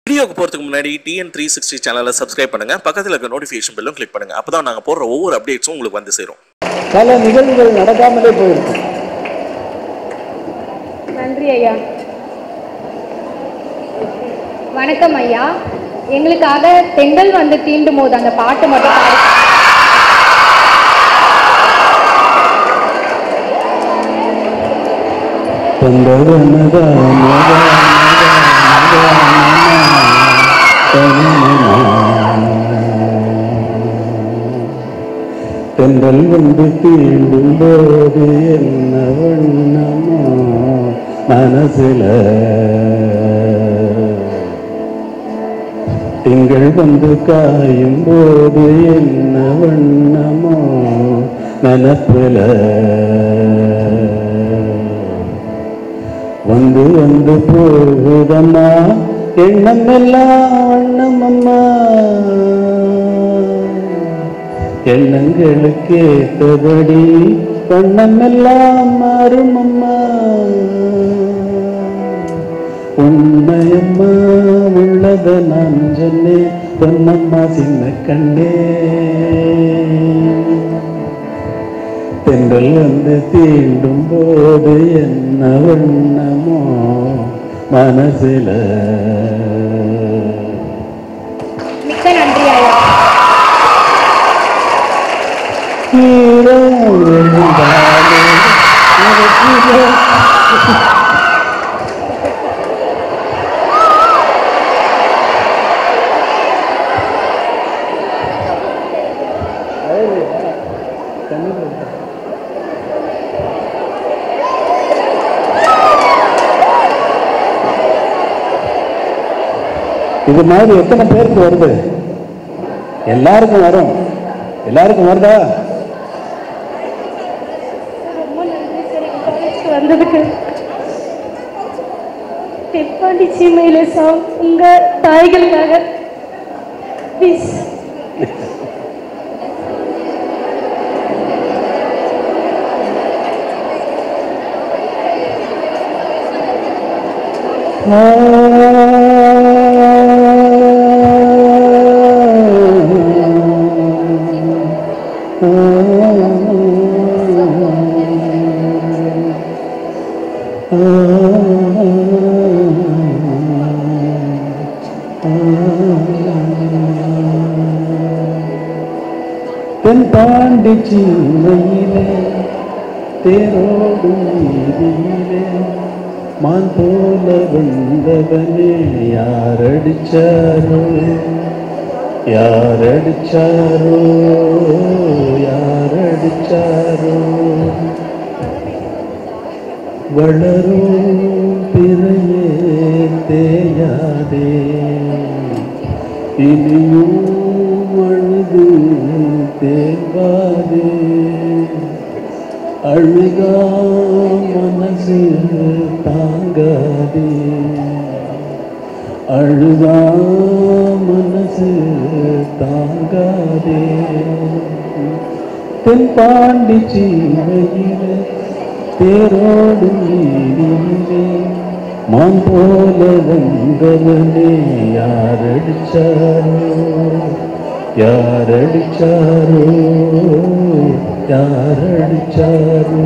வீடியோக்கு போறதுக்கு முன்னாடி டிஎன் த்ரீ சிக்ஸ்டி சேனலை சப்ஸ்கிரைப் பண்ணுங்க பக்கத்தில் இருக்க நோட்டிஃபிகேஷன் பெல்லும் கிளிக் பண்ணுங்க அப்பதான் நாங்க போடுற ஒவ்வொரு அப்டேட்ஸும் உங்களுக்கு வந்து சேரும் பல நிகழ்வுகள் நடக்காமலே போயிருக்கு நன்றி ஐயா வணக்கம் ஐயா எங்களுக்காக தென்றல் வந்து தீண்டும் போது அந்த பாட்டு மட்டும் பாடி தென்றல் வந்து தீண்டும் போது என்ன வண்ணமோ மனசுல திங்கள் வந்து காயும் போது என்ன வண்ணமோ மனப்புல வந்து வந்து போகுதம்மா எண்ணம் எல்லாம் வண்ணம் அம்மா எண்ணங்களுக்கு ஏற்றபடி வண்ணம் எல்லாம் மாறும் அம்மா உண்மையம்மா உள்ளத நான் சொன்னேன் பொன்னம்மா சின்ன கண்டே தென்றல் வந்து தீண்டும் போது என்ன வண்ணமோ மனசுல மிக்க நன்றி ஐயா ஈரோ எழுந்தாலே அவற்றிலே இது மாதிரி எத்தனை பேருக்கு வருது எல்லாருக்கும் வரும் எல்லாருக்கும் வருதா ரொம்ப நன்றி சார் எங்கள் காலேஜ்க்கு வந்ததுக்கு தெப்பாண்டி சீமையில சாங் உங்க தாய்களுக்காக ப்ளீஸ் தென் பாண்டி சீமையிலே தேரோடும் வீதியிலே மான் போல வந்தவனே யாரடிச்சாரோ யாரடிச்சாரோ யாரடிச்சாரோ வளரும் பிறையே தேயாதே இனியும் அழுது தேவாதே அழுகா மனசு தாங்காதே அழுகா மனசு தாங்காதே தென் பாண்டி சீமையிலே தேரோடும் நீரிலே மான் போல வந்தவனே யாரடிச்சாரோ யாரடிச்சாரோ யாரடிச்சாரோ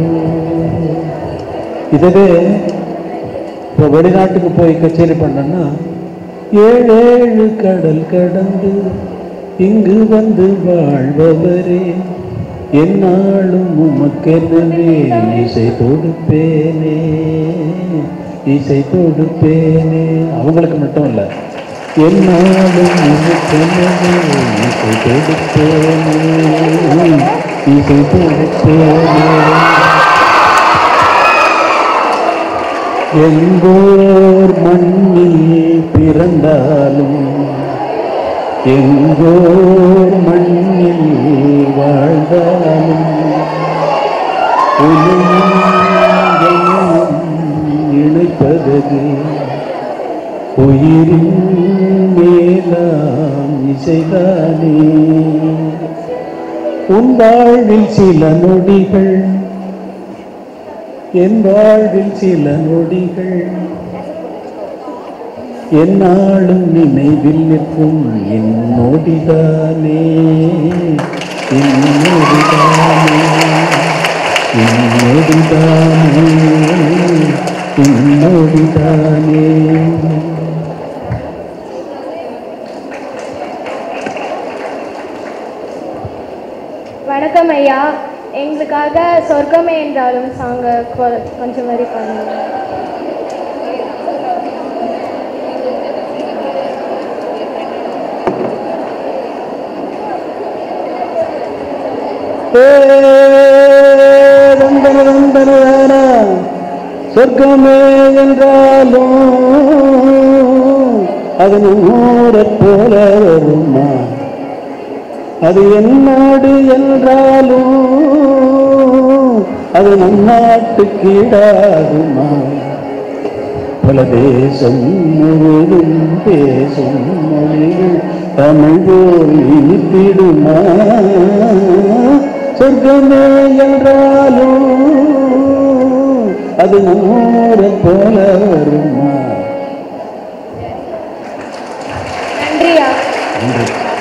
இதுவே இப்போ வெளிநாட்டுக்கு போய் கச்சேரி பண்ணேன்னா ஏழு ஏழு கடல் கடந்து இங்கு வந்து வாழ்பவரே என்னாலும் உமக்கெனவே இசை தொடுப்பேனே இசை தொடுப்பேனே அவங்களுக்கு மட்டும் இல்லை என்னாலும் உமக்கெனவே இசை தொடுப்பேனே இசை தொடுப்பேனே எங்கோர் மண்ணில் பிறந்தாலும் எங்கோர் மண்ணில் வாழ்ந்தாலும் உலகம் எல்லாம் இணைப்பதது உயிரின் மேலாம் இசைதானே உன் வாழ்வில் சில நொடிகள் என் வாழ்வில் சில நொடிகள் என்னாலும் நினைவில் நிற்கும் என்னோடிதானே என்னோடிதானே என்னோடிதானே என்னோடிதானே வணக்கம் ஐயா எங்களுக்காக சொர்க்கமே என்றாலும் சாங்க கொஞ்சம் வரி பாருங்க ஏந்தன சொர்க்கமே என்றாலும் அது நூறப் போல வருமா அது என் நாடு என்றாலும் அது நம் நாட்டுக்கு ஈடாகுமா பல தேசம் முழுதும் பேசும் மொழிகள் தமிழ் போல் இனித்திடுமா சொர்க்கமே என்றாலும் அது நூற போல வருமா நன்றியா நன்றி